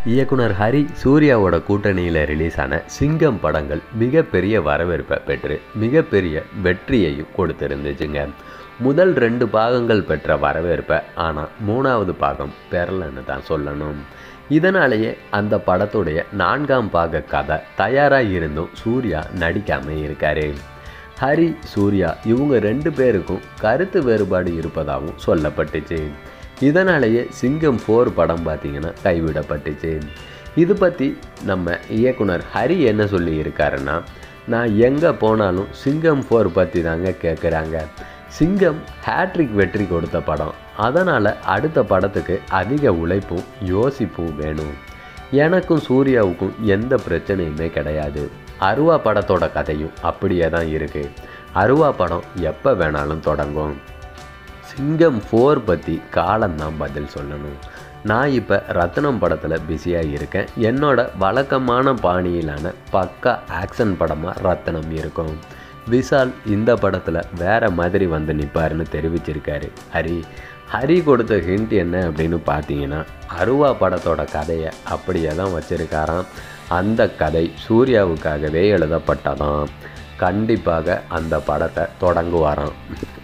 இயக்குனர் ஹரி சூர்யாவோட கூட்டணியில் ரிலீஸ் ஆன சிங்கம் படங்கள் மிகப்பெரிய வரவேற்பை பெற்று மிகப்பெரிய வெற்றியையும் கொடுத்துருந்துச்சுங்க முதல் ரெண்டு பாகங்கள் பெற்ற வரவேற்பை ஆனால் மூணாவது பாகம் பெறலன்னு தான் சொல்லணும் இதனாலேயே அந்த படத்துடைய நான்காம் பாக கதை தயாராக இருந்தும் சூர்யா நடிக்காமல் இருக்காரு ஹரி சூர்யா இவங்க ரெண்டு பேருக்கும் கருத்து வேறுபாடு இருப்பதாகவும் சொல்லப்பட்டுச்சு இதனாலேயே சிங்கம் ஃபோர் படம் பார்த்தீங்கன்னா கைவிடப்பட்டுச்சு இது பற்றி நம்ம இயக்குனர் ஹரி என்ன சொல்லி இருக்காருன்னா நான் எங்கே போனாலும் சிங்கம் ஃபோர் பற்றி தாங்க கேட்குறாங்க சிங்கம் ஹேட்ரிக் வெற்றி கொடுத்த படம் அதனால் அடுத்த படத்துக்கு அதிக உழைப்பும் யோசிப்பும் வேணும் எனக்கும் சூர்யாவுக்கும் எந்த பிரச்சனையுமே கிடையாது அருவா படத்தோட கதையும் அப்படியே தான் இருக்குது அருவா படம் எப்போ வேணாலும் தொடங்கும் சிங்கம் ஃபோர் பற்றி காலம்தான் பதில் சொல்லணும் நான் இப்போ ரத்னம் படத்தில் பிஸியாக இருக்கேன் என்னோட வழக்கமான பாணியிலான பக்கா ஆக்ஷன் படமாக ரத்னம் இருக்கும் விஷால் இந்த படத்தில் வேற மாதிரி வந்து நிற்பாருன்னு தெரிவிச்சிருக்காரு ஹரி ஹரி கொடுத்த ஹிண்ட் என்ன அப்படின்னு பார்த்தீங்கன்னா அருவா படத்தோட கதையை அப்படியே தான் வச்சுருக்காராம் அந்த கதை சூர்யாவுக்காகவே எழுதப்பட்டதாம் கண்டிப்பாக அந்த படத்தை தொடங்குவாராம்